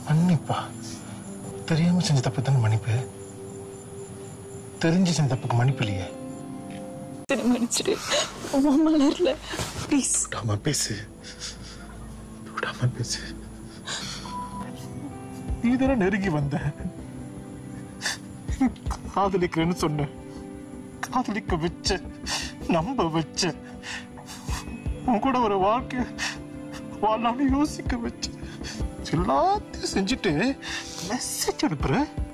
மன்னிப்பா தெரியாம செஞ்ச தப்பு தானே மன்னிப்பு தெரிஞ்சு செஞ்ச தப்புக்கு மன்னிப்பு இல்லையே சரி மன்னிச்சிடு அம்மா மலர்ல ப்ளீஸ் விடாம பேசு விடாம பேசு நீ தானே நெருங்கி வந்த காதலிக்கிறேன்னு சொன்ன காதலிக்க வச்ச நம்ப வச்ச உன் கூட ஒரு வாழ்க்கை வாழலாம்னு யோசிக்க வச்ச எல்லாத்தையும் செஞ்சுட்டு மெசேஜ் அனுப்புற